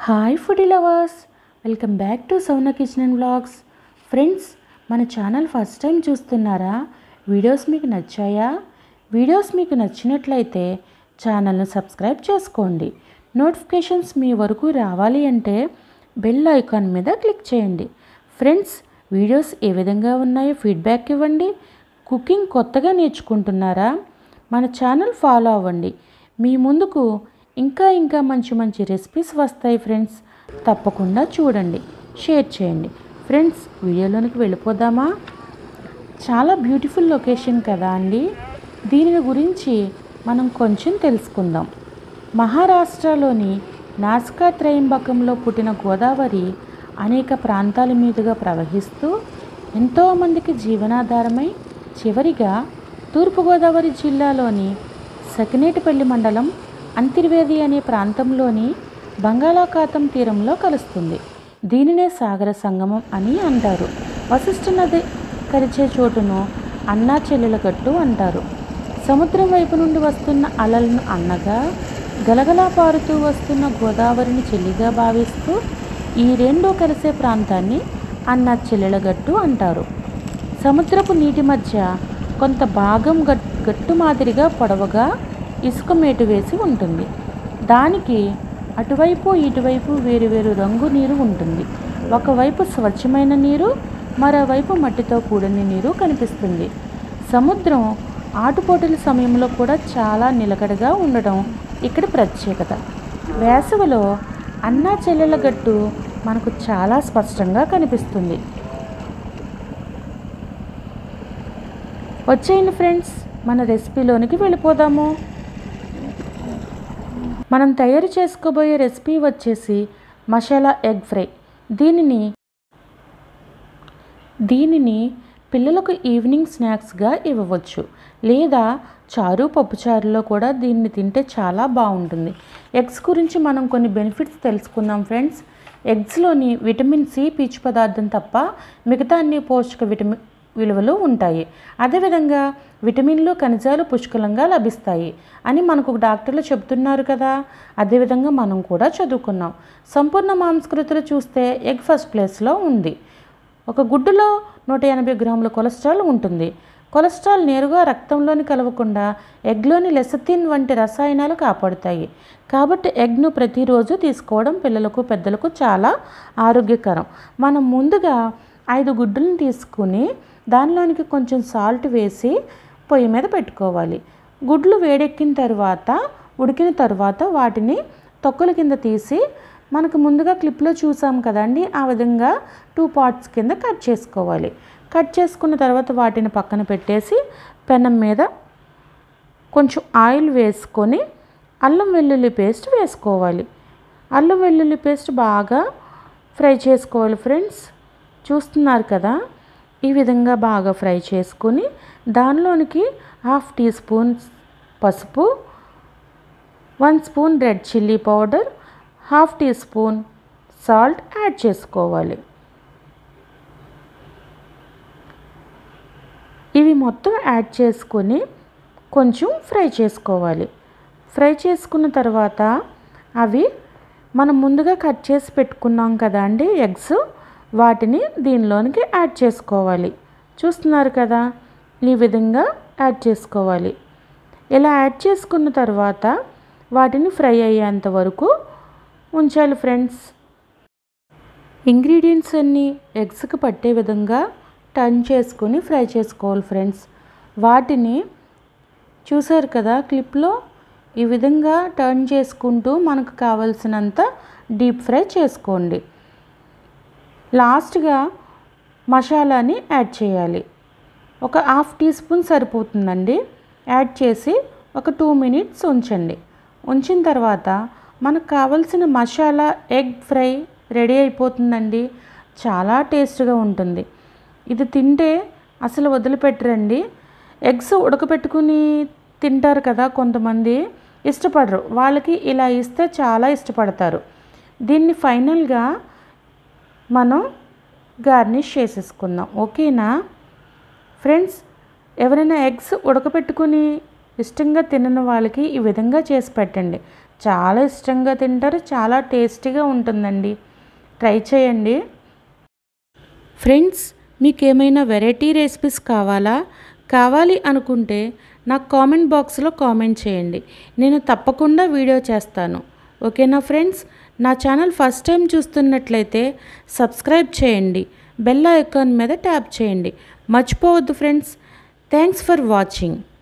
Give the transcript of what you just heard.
hi foodie lovers welcome back to Souna kitchen and vlogs friends మన channel first time చూస్తున్నారా videos మీకు నచ్చాయా videos మీకు నచ్చినట్లయితే ఛానల్ను సబ్స్క్రైబ్ చేసుకోండి నోటిఫికేషన్స్ మీ వరకు రావాలి అంటే బెల్ ఐకాన్ మీద క్లిక్ చేయండి ఫ్రెండ్స్ వీడియోస్ ఏ విధంగా ఉన్నాయో ఫీడ్బ్యాక్ ఇవ్వండి కుకింగ్ కొత్తగా నేర్చుకుంటున్నారా మన ఛానల్ ఫాలో అవ్వండి మీ ముందుకు ఇంకా ఇంకా మంచి మంచి రెసిపీస్ వస్తాయి ఫ్రెండ్స్ తప్పకుండా చూడండి షేర్ చేయండి ఫ్రెండ్స్ వీడియోలోనికి వెళ్ళిపోదామా చాలా బ్యూటిఫుల్ లొకేషన్ కదా అండి దీని గురించి మనం కొంచెం తెలుసుకుందాం మహారాష్ట్రలోని నాసికా త్రయంబకంలో పుట్టిన గోదావరి అనేక ప్రాంతాల మీదుగా ప్రవహిస్తూ ఎంతోమందికి జీవనాధారమై చివరిగా తూర్పుగోదావరి జిల్లాలోని సకినేటిపల్లి మండలం అంతిర్వేది అనే ప్రాంతంలోని బంగాళాఖాతం తీరంలో కలుస్తుంది దీనినే సాగర సంగమం అని అంటారు వశిష్ఠ నది కలిచే చోటును అన్నా చెల్లెల గట్టు అంటారు సముద్రం వైపు నుండి వస్తున్న అలలను అన్నగా గలగలా పారుతూ వస్తున్న గోదావరిని చెల్లిగా భావిస్తూ ఈ రెండు కలిసే ప్రాంతాన్ని అన్న చెల్లెల గట్టు అంటారు సముద్రపు నీటి మధ్య కొంత భాగం గట్ గట్టు మాదిరిగా పొడవుగా ఇసుక మేటు వేసి ఉంటుంది దానికి అటువైపు ఇటువైపు వేరువేరు రంగు నీరు ఉంటుంది ఒకవైపు స్వచ్ఛమైన నీరు మరోవైపు మట్టితో కూడిన నీరు కనిపిస్తుంది సముద్రం ఆటుపోటుల సమయంలో కూడా చాలా నిలకడగా ఉండడం ఇక్కడ ప్రత్యేకత వేసవిలో అన్నా చెల్లెల గట్టు మనకు చాలా స్పష్టంగా కనిపిస్తుంది వచ్చేయండి ఫ్రెండ్స్ మన రెసిపీలోనికి వెళ్ళిపోదాము మనం తయారు చేసుకోబోయే రెసిపీ వచ్చేసి మసాలా ఎగ్ ఫ్రై దీనిని దీనిని పిల్లలకు ఈవినింగ్ స్నాక్స్గా ఇవ్వవచ్చు లేదా చారు పప్పుచారులో కూడా దీన్ని తింటే చాలా బాగుంటుంది ఎగ్స్ గురించి మనం కొన్ని బెనిఫిట్స్ తెలుసుకుందాం ఫ్రెండ్స్ ఎగ్స్లోని విటమిన్ సి పీచు పదార్థం తప్ప మిగతా అన్ని పోషక విటమిన్ విలువలు ఉంటాయి అదేవిధంగా విటమిన్లు ఖనిజాలు పుష్కలంగా లభిస్తాయి అని మనకు డాక్టర్లు చెబుతున్నారు కదా అదేవిధంగా మనం కూడా చదువుకున్నాం సంపూర్ణ మాంసకృతులు చూస్తే ఎగ్ ఫస్ట్ ప్లేస్లో ఉంది ఒక గుడ్డులో నూట ఎనభై గ్రాముల కొలెస్ట్రాల్ ఉంటుంది కొలెస్ట్రాల్ నేరుగా రక్తంలోని కలవకుండా ఎగ్లోని లెసతిన్ వంటి రసాయనాలు కాపాడుతాయి కాబట్టి ఎగ్ను ప్రతిరోజు తీసుకోవడం పిల్లలకు పెద్దలకు చాలా ఆరోగ్యకరం మనం ముందుగా ఐదు గుడ్డులను తీసుకుని దానిలోనికి కొంచెం సాల్ట్ వేసి పొయ్యి మీద పెట్టుకోవాలి గుడ్లు వేడెక్కిన తర్వాత ఉడికిన తర్వాత వాటిని తొక్కల కింద తీసి మనకు ముందుగా క్లిప్లో చూసాం కదండి ఆ విధంగా టూ పార్ట్స్ కింద కట్ చేసుకోవాలి కట్ చేసుకున్న తర్వాత వాటిని పక్కన పెట్టేసి పెనం మీద కొంచెం ఆయిల్ వేసుకొని అల్లం వెల్లుల్లి పేస్ట్ వేసుకోవాలి అల్లం వెల్లుల్లి పేస్ట్ బాగా ఫ్రై చేసుకోవాలి ఫ్రెండ్స్ చూస్తున్నారు కదా ఈ విధంగా బాగా ఫ్రై చేసుకొని దానిలోనికి హాఫ్ టీ స్పూన్ పసుపు one spoon red chilli powder half teaspoon salt add చేసుకోవాలి ఇవి మొత్తం యాడ్ చేసుకొని కొంచెం ఫ్రై చేసుకోవాలి ఫ్రై చేసుకున్న తర్వాత అవి మనం ముందుగా కట్ చేసి పెట్టుకున్నాం కదా అండి ఎగ్స్ వాటిని దీనిలోనికి యాడ్ చేసుకోవాలి చూస్తున్నారు కదా ఈ విధంగా యాడ్ చేసుకోవాలి ఇలా యాడ్ చేసుకున్న తర్వాత వాటిని ఫ్రై అయ్యేంత వరకు ఉంచాలి ఫ్రెండ్స్ ఇంగ్రీడియంట్స్ అన్నీ ఎగ్స్కి పట్టే విధంగా టర్న్ చేసుకుని ఫ్రై చేసుకోవాలి ఫ్రెండ్స్ వాటిని చూసారు కదా క్లిప్లో ఈ విధంగా టర్న్ చేసుకుంటూ మనకు కావలసినంత డీప్ ఫ్రై చేసుకోండి లాస్ట్గా మసాలాని యాడ్ చేయాలి ఒక హాఫ్ టీ స్పూన్ సరిపోతుందండి యాడ్ చేసి ఒక టూ మినిట్స్ ఉంచండి ఉంచిన తర్వాత మనకు కావలసిన మసాలా ఎగ్ ఫ్రై రెడీ అయిపోతుందండి చాలా టేస్ట్గా ఉంటుంది ఇది తింటే అసలు వదిలిపెట్టరండి ఎగ్స్ ఉడకపెట్టుకుని తింటారు కదా కొంతమంది ఇష్టపడరు వాళ్ళకి ఇలా ఇస్తే చాలా ఇష్టపడతారు దీన్ని ఫైనల్గా మనం గార్నిష్ చేసేసుకుందాం ఓకేనా ఫ్రెండ్స్ ఎవరైనా ఎగ్స్ ఉడకపెట్టుకుని ఇష్టంగా తినని వాళ్ళకి ఈ విధంగా చేసి పెట్టండి చాలా ఇష్టంగా తింటారు చాలా టేస్టీగా ఉంటుందండి ట్రై చేయండి ఫ్రెండ్స్ మీకు ఏమైనా వెరైటీ రెసిపీస్ కావాలా కావాలి అనుకుంటే నాకు కామెంట్ బాక్స్లో కామెంట్ చేయండి నేను తప్పకుండా వీడియో చేస్తాను ఓకేనా ఫ్రెండ్స్ నా ఛానల్ ఫస్ట్ టైం చూస్తున్నట్లయితే సబ్స్క్రైబ్ చేయండి బెల్ ఐకాన్ మీద ట్యాప్ చేయండి మర్చిపోవద్దు ఫ్రెండ్స్ థ్యాంక్స్ ఫర్ వాచింగ్